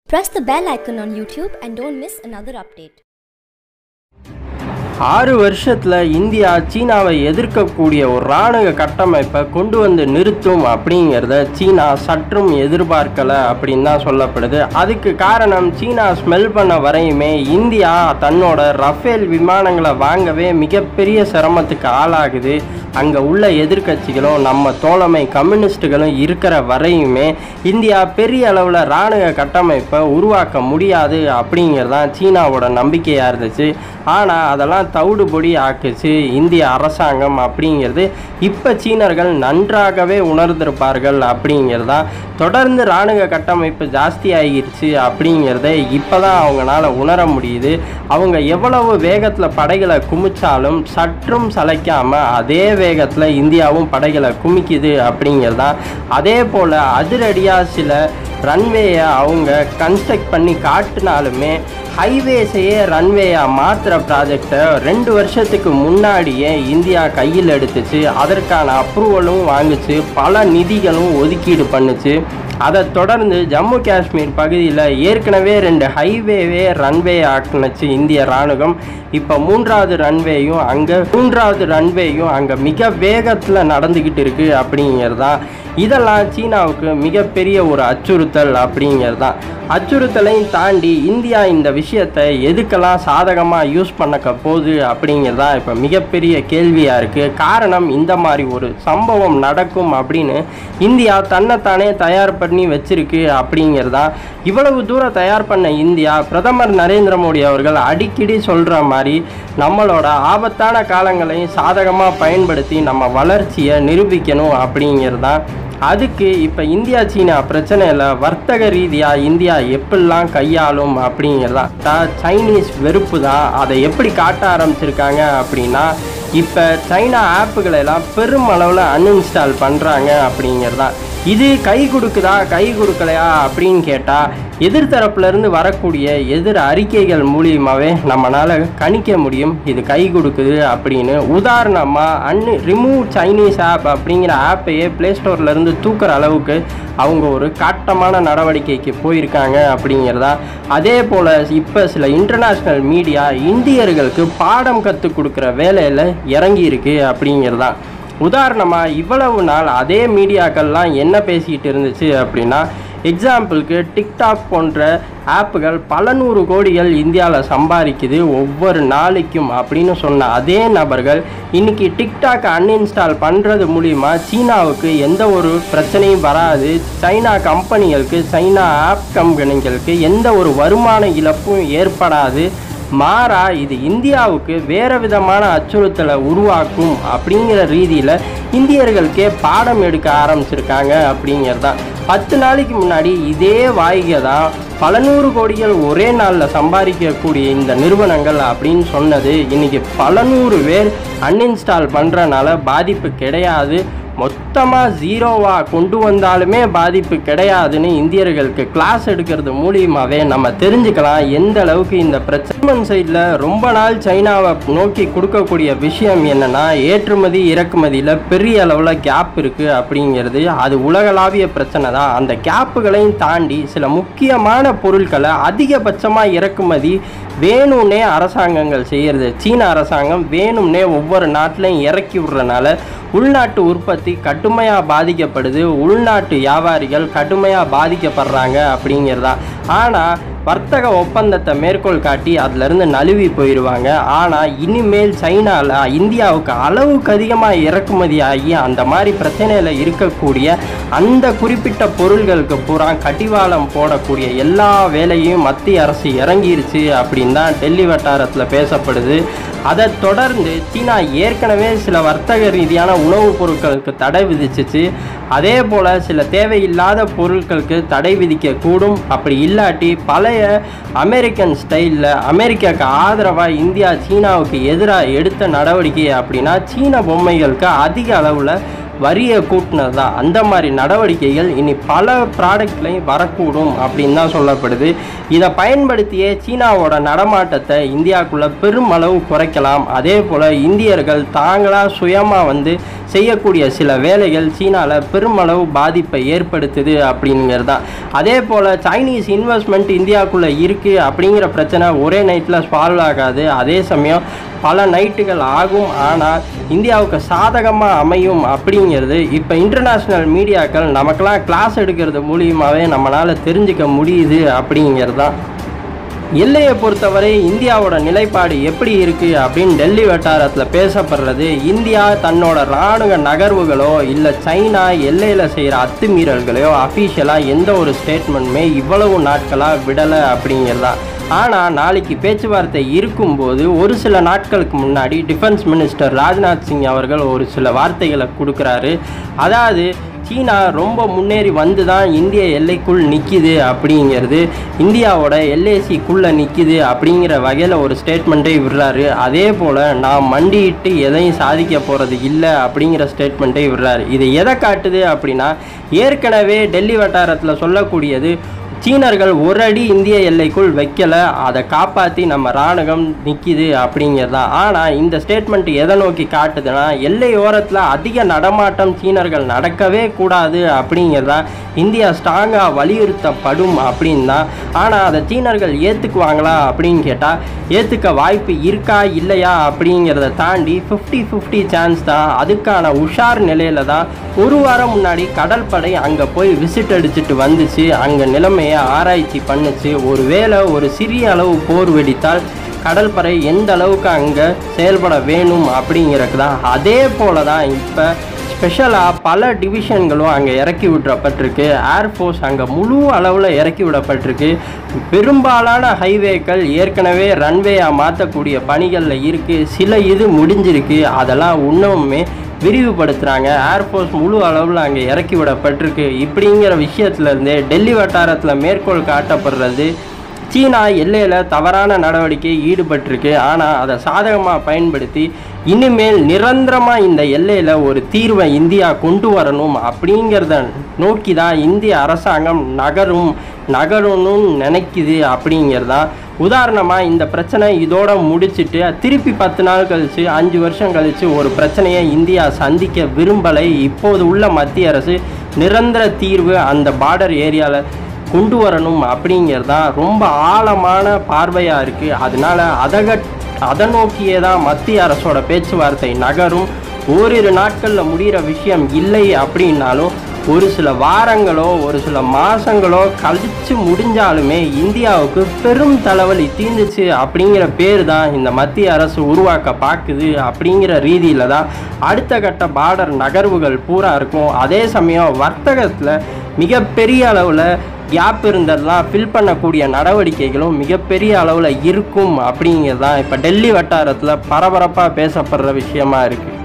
Press the bell icon on YouTube and don't miss another update. ஆறு வருஷத்தில் India சீனாவை எதிர்க்கக்கூடிய ஒரு இராணுவ கட்டமைப்பை கொண்டு வந்து நிறுத்தும் அப்படிங்கிறத சீனா சற்றும் எதிர்பார்க்கல அப்படின்னு தான் சொல்லப்படுது அதுக்கு காரணம் சீனா ஸ்மெல் பண்ண வரையுமே இந்தியா தன்னோட ரஃபேல் விமானங்களை வாங்கவே மிகப்பெரிய சிரமத்துக்கு ஆளாகுது அங்கே உள்ள எதிர்க்கட்சிகளும் நம்ம தோழமை கம்யூனிஸ்ட்டுகளும் இருக்கிற வரையுமே இந்தியா பெரிய அளவில் இராணுவ கட்டமைப்பை உருவாக்க முடியாது அப்படிங்கிறதான் சீனாவோட நம்பிக்கையாக இருந்துச்சு ஆனால் அதெல்லாம் தவிடுபொடி ஆக்குச்சு இந்திய அரசாங்கம் அப்படிங்கிறது இப்போ சீனர்கள் நன்றாகவே உணர்ந்திருப்பார்கள் அப்படிங்கிறதா தொடர்ந்து இராணுவ கட்டமைப்பு ஜாஸ்தி ஆகிருச்சு அப்படிங்கிறத இப்போ தான் அவங்களால உணர முடியுது அவங்க எவ்வளவு வேகத்தில் படைகளை குமிச்சாலும் சற்றும் சளைக்காமல் அதே வேகத்தில் இந்தியாவும் படைகளை குமிக்குது அப்படிங்கிறதா அதே போல் அதிரடியாக சில ரன்வேயை அவங்க கன்ஸ்ட்ரக்ட் பண்ணி காட்டினாலுமே ஹைவேஸையே ரன்வேயாக மாற்றுற ப்ராஜெக்டை ரெண்டு வருஷத்துக்கு முன்னாடியே இந்தியா கையில் எடுத்துச்சு அதற்கான அப்ரூவலும் வாங்குச்சு பல நிதிகளும் ஒதுக்கீடு பண்ணுச்சு அதை தொடர்ந்து ஜம்மு காஷ்மீர் பகுதியில் ஏற்கனவே ரெண்டு ஹைவேவே ரன்வே ஆக்குனுச்சு இந்திய இராணுவம் இப்போ மூன்றாவது ரன்வேயும் அங்கே மூன்றாவது ரன்வேயும் அங்கே மிக வேகத்தில் நடந்துக்கிட்டு இருக்கு அப்படிங்கிறதான் இதெல்லாம் சீனாவுக்கு மிகப்பெரிய ஒரு அச்சுறுத்தல் அப்படிங்கிறது தான் அச்சுறுத்தலையும் தாண்டி இந்தியா இந்த விஷயத்தை எதுக்கெல்லாம் சாதகமாக யூஸ் பண்ணக்க போகுது அப்படிங்கிறது தான் இப்போ மிகப்பெரிய கேள்வியாக இருக்குது காரணம் இந்த மாதிரி ஒரு சம்பவம் நடக்கும் அப்படின்னு இந்தியா தன்னைத்தானே தயார் பண்ணி வச்சிருக்கு அப்படிங்கிறதா இவ்வளவு தூரம் தயார் பண்ண இந்தியா பிரதமர் நரேந்திர மோடி அவர்கள் அடிக்கடி சொல்கிற மாதிரி நம்மளோட ஆபத்தான காலங்களையும் சாதகமாக பயன்படுத்தி நம்ம வளர்ச்சியை நிரூபிக்கணும் அப்படிங்கிறது தான் அதுக்கு இப்போ இந்தியா சீனா பிரச்சனையில் வர்த்தக ரீதியாக இந்தியா எப்படிலாம் கையாளும் அப்படிங்கிறதா தான் சைனீஸ் வெறுப்பு தான் அதை எப்படி காட்ட ஆரம்பிச்சிருக்காங்க அப்படின்னா இப்போ சைனா ஆப்புகளை எல்லாம் பெரும் அளவில் அன்இன்ஸ்டால் பண்ணுறாங்க அப்படிங்கிறதான் இது கை கொடுக்குதா கை கொடுக்கலையா அப்படின்னு கேட்டால் எதிர்த்தரப்புலேருந்து வரக்கூடிய எதிர் அறிக்கைகள் மூலியமாகவே நம்மளால் கணிக்க முடியும் இது கை கொடுக்குது அப்படின்னு உதாரணமாக அன்னு ரிமூவ் சைனீஸ் ஆப் அப்படிங்கிற ஆப்பையே ப்ளே ஸ்டோர்லேருந்து தூக்குற அளவுக்கு அவங்க ஒரு காட்டமான நடவடிக்கைக்கு போயிருக்காங்க அப்படிங்கிறதா அதே போல் இப்போ சில இன்டர்நேஷ்னல் மீடியா இந்தியர்களுக்கு பாடம் கற்றுக் கொடுக்குற வேலையில் இறங்கி இருக்கு அப்படிங்கிறதான் உதாரணமாக இவ்வளவு நாள் அதே மீடியாக்கள்லாம் என்ன பேசிக்கிட்டு இருந்துச்சு அப்படின்னா எக்ஸாம்பிளுக்கு டிக்டாக் போன்ற ஆப்புகள் பல நூறு கோடிகள் இந்தியாவில் சம்பாதிக்குது ஒவ்வொரு நாளைக்கும் அப்படின்னு சொன்ன அதே நபர்கள் இன்னைக்கு டிக்டாக் அன்இன்ஸ்டால் பண்ணுறது மூலிமா சீனாவுக்கு எந்த ஒரு பிரச்சனையும் வராது சைனா கம்பெனிகளுக்கு சைனா ஆப் கம்பெனிகளுக்கு எந்த ஒரு வருமான இழப்பும் ஏற்படாது மாறா இது இந்தியாவுக்கு வேறு விதமான அச்சுறுத்தலை உருவாக்கும் அப்படிங்கிற ரீதியில் இந்தியர்களுக்கே பாடம் எடுக்க ஆரம்பிச்சிருக்காங்க அப்படிங்கிறதான் பத்து நாளைக்கு முன்னாடி இதே வாய்கை தான் பல நூறு கோடிகள் ஒரே நாளில் சம்பாதிக்கக்கூடிய இந்த நிறுவனங்கள் அப்படின்னு சொன்னது இன்றைக்கி பல நூறு பேர் அன்இன்ஸ்டால் பண்ணுறனால பாதிப்பு கிடையாது மொத்தமாக ஜீரோவாக கொண்டு வந்தாலுமே பாதிப்பு கிடையாதுன்னு இந்தியர்களுக்கு கிளாஸ் எடுக்கிறது மூலியமாகவே நம்ம தெரிஞ்சுக்கலாம் எந்த அளவுக்கு இந்த பிரச்சனை சைடில் ரொம்ப நாள் சைனாவை நோக்கி கொடுக்கக்கூடிய விஷயம் என்னென்னா ஏற்றுமதி இறக்குமதியில் பெரிய அளவில் கேப் இருக்குது அப்படிங்கிறது அது உலகளாவிய பிரச்சனை தான் அந்த கேப்புகளையும் தாண்டி சில முக்கியமான பொருட்களை அதிகபட்சமாக இறக்குமதி வேணும்னே அரசாங்கங்கள் செய்கிறது சீன அரசாங்கம் வேணும்னே ஒவ்வொரு நாட்டிலையும் இறக்கி விடுறனால உள்நாட்டு உற்பத்தி கடுமையாக பாதிக்கப்படுது உள்நாட்டு வியாபாரிகள் கடுமையாக பாதிக்கப்படுறாங்க அப்படிங்கிறதா ஆனால் வர்த்தக ஒப்பந்தத்தை மேற்கோள் காட்டி அதிலிருந்து நழுவி போயிடுவாங்க ஆனால் இனிமேல் சைனாவில் இந்தியாவுக்கு அளவுக்கு அதிகமாக இறக்குமதி ஆகி அந்த மாதிரி பிரச்சனையில் இருக்கக்கூடிய அந்த குறிப்பிட்ட பொருள்களுக்கு பூரா கடிவாளம் போடக்கூடிய எல்லா வேலையும் மத்திய அரசு இறங்கிருச்சு அப்படின்னு தான் டெல்லி வட்டாரத்தில் பேசப்படுது அதை தொடர்ந்து சீனா ஏற்கனவே சில வர்த்தக ரீதியான உணவுப் பொருட்களுக்கு தடை விதிச்சிச்சு அதே போல் சில தேவையில்லாத பொருட்களுக்கு தடை விதிக்கக்கூடும் அப்படி இல்லாட்டி பழைய அமெரிக்கன் ஸ்டைலில் அமெரிக்காவுக்கு ஆதரவாக இந்தியா சீனாவுக்கு எதிராக எடுத்த நடவடிக்கை அப்படின்னா சீன பொம்மைகளுக்கு அதிக அளவில் வரியை கூட்டினது தான் அந்த மாதிரி நடவடிக்கைகள் இனி பல ப்ராடக்ட்லையும் வரக்கூடும் அப்படின்னு தான் சொல்லப்படுது இதை பயன்படுத்தியே சீனாவோட நடமாட்டத்தை இந்தியாவுக்குள்ளே பெருமளவு குறைக்கலாம் அதே போல் இந்தியர்கள் தாங்களாக சுயமாக வந்து செய்யக்கூடிய சில வேலைகள் சீனாவில் பெருமளவு பாதிப்பை ஏற்படுத்துது அப்படிங்கிறது தான் அதே போல் சைனீஸ் இன்வெஸ்ட்மெண்ட் இந்தியாவுக்குள்ளே இருக்குது அப்படிங்கிற பிரச்சனை ஒரே நைட்டில் சால்வ் ஆகாது அதே சமயம் பல நைட்டுகள் ஆகும் ஆனால் இந்தியாவுக்கு சாதகமாக அமையும் அப்படிங்கிறது இப்போ இன்டர்நேஷ்னல் மீடியாக்கள் நமக்கெல்லாம் கிளாஸ் எடுக்கிறது மூலியமாகவே நம்மளால் தெரிஞ்சுக்க முடியுது அப்படிங்கிறது தான் எல்லையை பொறுத்தவரை இந்தியாவோட நிலைப்பாடு எப்படி இருக்குது அப்படின்னு டெல்லி வட்டாரத்தில் பேசப்படுறது இந்தியா தன்னோட இராணுவ நகர்வுகளோ இல்லை சைனா எல்லையில் செய்கிற அத்துமீறல்களையோ அஃபீஷியலாக எந்த ஒரு ஸ்டேட்மெண்ட்டுமே இவ்வளவு நாட்களாக விடலை அப்படிங்கிறதா ஆனால் நாளைக்கு பேச்சுவார்த்தை இருக்கும்போது ஒரு சில நாட்களுக்கு முன்னாடி டிஃபென்ஸ் மினிஸ்டர் ராஜ்நாத் சிங் அவர்கள் ஒரு சில வார்த்தைகளை கொடுக்குறாரு அதாவது சீனா ரொம்ப முன்னேறி வந்து தான் இந்திய எல்லைக்குள் நிற்கிது அப்படிங்கிறது இந்தியாவோட எல்ஏசிக்குள்ளே நிற்கிது அப்படிங்கிற வகையில் ஒரு ஸ்டேட்மெண்ட்டை விடுறாரு அதே போல் நான் மண்டியிட்டு எதையும் சாதிக்க போகிறது இல்லை அப்படிங்கிற ஸ்டேட்மெண்ட்டை விடுறாரு இது எதை காட்டுது அப்படின்னா ஏற்கனவே டெல்லி வட்டாரத்தில் சொல்லக்கூடியது சீனர்கள் ஒரு அடி இந்திய எல்லைக்குள் வைக்கல அதை காப்பாற்றி நம்ம இராணுவம் நிற்கிது அப்படிங்கிறது தான் ஆனால் இந்த ஸ்டேட்மெண்ட் எதை நோக்கி காட்டுதுன்னா எல்லையோரத்தில் அதிக நடமாட்டம் சீனர்கள் நடக்கவே கூடாது அப்படிங்கிறது தான் இந்தியா ஸ்ட்ராங்காக வலியுறுத்தப்படும் அப்படின்னு தான் ஆனால் அதை சீனர்கள் ஏற்றுக்குவாங்களா அப்படின்னு கேட்டால் ஏற்றுக்க வாய்ப்பு இருக்கா இல்லையா அப்படிங்கிறத தாண்டி ஃபிஃப்டி ஃபிஃப்டி சான்ஸ் தான் அதுக்கான உஷார் நிலையில தான் ஒரு வாரம் முன்னாடி கடற்படை அங்கே போய் விசிட் அடிச்சுட்டு வந்துச்சு அங்கே நிலைமையை ஆராய்ச்சி பண்ணுச்சு ஒருவேளை ஒரு சிறிய அளவு போர் வெடித்தால் கடற்படை எந்த அளவுக்கு அங்கே செயல்பட வேணும் அப்படிங்கிறது தான் அதே போல தான் இப்போ ஸ்பெஷலாக பல டிவிஷன்களும் அங்கே இறக்கி விடப்பட்டிருக்கு ஏர்ஃபோர்ஸ் அங்கே முழு அளவில் இறக்கி விடப்பட்டிருக்கு பெரும்பாலான ஹைவேக்கள் ஏற்கனவே ரன்வேயாக மாற்றக்கூடிய பணிகளில் இருக்குது சில இது முடிஞ்சிருக்கு அதெல்லாம் இன்னுமே விரிவுபடுத்துகிறாங்க ஏர்ஃபோர்ஸ் முழு அளவில் அங்கே இறக்கி விடப்பட்டிருக்கு இப்படிங்கிற விஷயத்துலேருந்தே டெல்லி வட்டாரத்தில் மேற்கோள் காட்டப்படுறது சீனா எல்லையில் தவறான நடவடிக்கை ஈடுபட்டிருக்கு ஆனால் அதை சாதகமாக பயன்படுத்தி இனிமேல் நிரந்தரமாக இந்த எல்லையில் ஒரு தீர்வை இந்தியா கொண்டு வரணும் அப்படிங்கிறத நோக்கி தான் இந்திய அரசாங்கம் நகரும் நகரணும்னு நினைக்குது அப்படிங்கிறதான் உதாரணமாக இந்த பிரச்சனை இதோட முடிச்சிட்டு திருப்பி பத்து நாள் கழித்து அஞ்சு வருஷம் கழித்து ஒரு பிரச்சனையை இந்தியா சந்திக்க விரும்பலை இப்போது உள்ள மத்திய அரசு நிரந்தர தீர்வு அந்த பார்டர் ஏரியாவில் கொண்டு வரணும் அப்படிங்கிறது தான் ரொம்ப ஆழமான பார்வையாக இருக்குது அதனால அதை அதை நோக்கியே தான் மத்திய அரசோட பேச்சுவார்த்தை நகரும் ஓரிரு நாட்களில் முடிகிற விஷயம் இல்லை அப்படின்னாலும் ஒரு சில வாரங்களோ ஒரு சில மாதங்களோ கழிச்சு முடிஞ்சாலுமே இந்தியாவுக்கு பெரும் தலைவலி தீந்துச்சு அப்படிங்கிற பேர் தான் இந்த மத்திய அரசு உருவாக்க பார்க்குது அப்படிங்கிற ரீதியில் தான் அடுத்த கட்ட பார்டர் நகர்வுகள் பூரா இருக்கும் அதே சமயம் வர்த்தகத்தில் மிகப்பெரிய அளவில் கேப் இருந்ததெல்லாம் ஃபில் பண்ணக்கூடிய நடவடிக்கைகளும் மிகப்பெரிய அளவில் இருக்கும் அப்படிங்கிறது தான் இப்போ டெல்லி வட்டாரத்தில் பரபரப்பாக பேசப்படுற விஷயமா இருக்குது